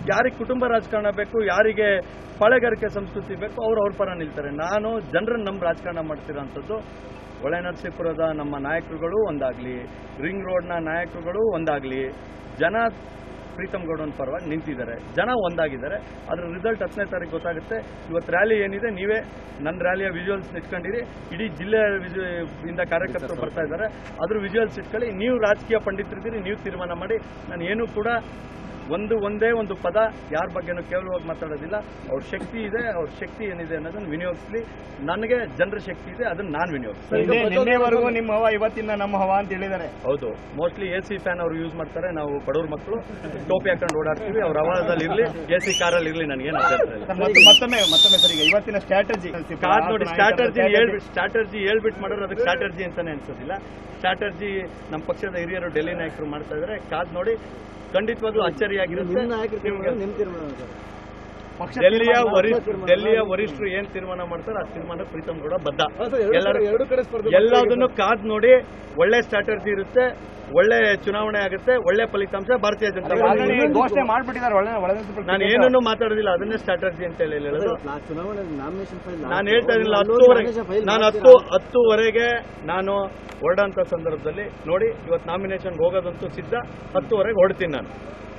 ಯಾರಿಗೆ ಕುಟುಂಬ ರಾಜಕಾರಣ ಬೇಕು ಯಾರಿಗೆ ಪಾಳೆಗಾರಿಕೆ ಸಂಸ್ಕೃತಿ ಬೇಕು ಅವ್ರು ಅವ್ರ ಪರ ನಿಲ್ತಾರೆ ನಾನು ಜನರನ್ನ ನಮ್ಮ ರಾಜಕಾರಣ ಮಾಡ್ತಿರೋಂಥದ್ದು ಒಳೆ ನರಸೀಪುರದ ನಮ್ಮ ನಾಯಕರುಗಳು ಒಂದಾಗಲಿ ರಿಂಗ್ ರೋಡ್ನ ನಾಯಕರುಗಳು ಒಂದಾಗಲಿ ಜನ ಪ್ರೀತಮ್ ಗೌಡನ ಪರವಾಗಿ ನಿಂತಿದ್ದಾರೆ ಜನ ಒಂದಾಗಿದ್ದಾರೆ ಅದರ ರಿಸಲ್ಟ್ ಹತ್ತನೇ ತಾರೀಕು ಗೊತ್ತಾಗುತ್ತೆ ಇವತ್ತು ರ್ಯಾಲಿ ಏನಿದೆ ನೀವೇ ನನ್ನ ರ್ಯಾಲಿಯ ವಿಜುವಲ್ಸ್ ಇಟ್ಕೊಂಡಿರಿ ಇಡೀ ಜಿಲ್ಲೆ ವಿಜು ಇಂದ ಕಾರ್ಯಕರ್ತರು ಬರ್ತಾ ಇದ್ದಾರೆ ಅದ್ರ ವಿಜುವಲ್ಸ್ ಇಟ್ಕೊಳ್ಳಿ ನೀವು ರಾಜಕೀಯ ಪಂಡಿತರಿದ್ದೀರಿ ನೀವು ತೀರ್ಮಾನ ಮಾಡಿ ನಾನು ಏನೂ ಕೂಡ ಒಂದು ಒಂದೇ ಒಂದು ಪದ ಯಾರ ಬಗ್ಗೆನೂ ಕೇವಲವಾಗಿ ಮಾತಾಡೋದಿಲ್ಲ ಅವ್ರ ಶಕ್ತಿ ಇದೆ ಅವ್ರ ಶಕ್ತಿ ಏನಿದೆ ಅನ್ನೋದನ್ನ ವಿನಿಯೋಗಿಸ್ಲಿ ನನಗೆ ಜನರ ಶಕ್ತಿ ಇದೆ ಅದನ್ನ ನಾನು ವಿನಿಯೋಗಿಸ್ತೀನಿ ನಿನ್ನೆ- ನಿನ್ನೆವರೆಗೂ ನಿಮ್ಮ ಹವಾ ಇವತ್ತಿನ ನಮ್ಮ ಹವಾ ಅಂತ ಹೇಳಿದ್ದಾರೆ ಹೌದು ಮೋಸ್ಟ್ಲಿ ಎ ಸಿ ಫ್ಯಾನ್ ಅವ್ರು ಯೂಸ್ ಮಾಡ್ತಾರೆ ನಾವು ಬಡವ್ರ ಮಕ್ಕಳು ಟೋಪಿ ಹಾಕೊಂಡು ಓಡಾಡ್ತೀವಿ ಅವ್ರ ಅವಾಜಲ್ಲಿ ಇರಲಿ ಎ ಸಿ ಕಾರಲ್ಲಿ ಇರಲಿ ನನಗೇನು ಅಭ್ಯಂತರ ಇಲ್ಲ ಮತ್ತೆ ಮತ್ತೊಮ್ಮೆ ಮತ್ತೊಮ್ಮೆ ಸರ್ ಈಗ ಇವತ್ತಿನ ಸ್ಟ್ರಾಟಜಿ ಕಾದ್ ನೋಡಿ ಸ್ಟ್ರಾಟರ್ಜಿ ಹೇಳ್ಬಿಟ್ಟು ಸ್ಟ್ರಾಟರ್ಜಿ ಹೇಳ್ಬಿಟ್ಟು ಮಾಡೋರು ಅದಕ್ಕೆ ಸ್ಟ್ರಾಟರ್ಜಿ ಅಂತಾನೆ ಅನ್ಸೋದಿಲ್ಲ ಸ್ಟ್ರಾಟರ್ಜಿ ನಮ್ಮ ಪಕ್ಷದ ಹಿರಿಯರು ಡೆಲ್ಲಿ ನಾಯಕರು ಮಾಡ್ತಾ ಇದ್ದಾರೆ ಕಾದ್ ನೋಡಿ ಖಂಡಿತವಾಗ್ಲೂ ಅಚ್ಚರಿಯಾಗಿರುತ್ತೆ ನಿಮ್ಗೆ ಡೆಲ್ಲಿಯ ವರಿಷ್ಠ ಡೆಲ್ಲಿಯ ವರಿಷ್ಠರು ಏನ್ ತೀರ್ಮಾನ ಮಾಡ್ತಾರೆ ಆ ತೀರ್ಮಾನ ಪ್ರೀತಮ್ ಗೌಡ ಬದ್ಧ ಎಲ್ಲರೂ ಎರಡು ಕಡೆ ಸ್ಪರ್ಧೆ ಎಲ್ಲದನ್ನು ಕಾದ್ ನೋಡಿ ಒಳ್ಳೆ ಸ್ಟ್ರಾಟರ್ಜಿ ಇರುತ್ತೆ ಒಳ್ಳೆ ಚುನಾವಣೆ ಆಗುತ್ತೆ ಒಳ್ಳೆ ಫಲಿತಾಂಶ ಭಾರತೀಯ ಜನತಾ ಪಾರ್ಟಿ ಘೋಷಣೆ ಮಾಡ್ಬಿಟ್ಟಿದ್ದಾರೆ ಒಳ್ಳೆ ಒಳ್ಳೆ ನಾನು ಏನನ್ನು ಮಾತಾಡೋದಿಲ್ಲ ಅದನ್ನೇ ಸ್ಟ್ರಾಟರ್ಜಿ ಅಂತ ಹೇಳಿ ಹೇಳೋದು ಚುನಾವಣೆ ನಾಮಿನೇಷನ್ ಫೈಲ್ ನಾನು ಹೇಳ್ತಾ ಇರಲಿಲ್ಲ ಹತ್ತುವರೆಗೆ ನಾನು ಹತ್ತು ಹತ್ತುವರೆಗೆ ನಾನು ಹೊರಡಂತ ಸಂದರ್ಭದಲ್ಲಿ ನೋಡಿ ಇವತ್ತು ನಾಮಿನೇಷನ್ ಹೋಗೋದಂತೂ ಸಿದ್ಧ ಹತ್ತುವರೆಗೆ ಹೊರಡ್ತೀನಿ ನಾನು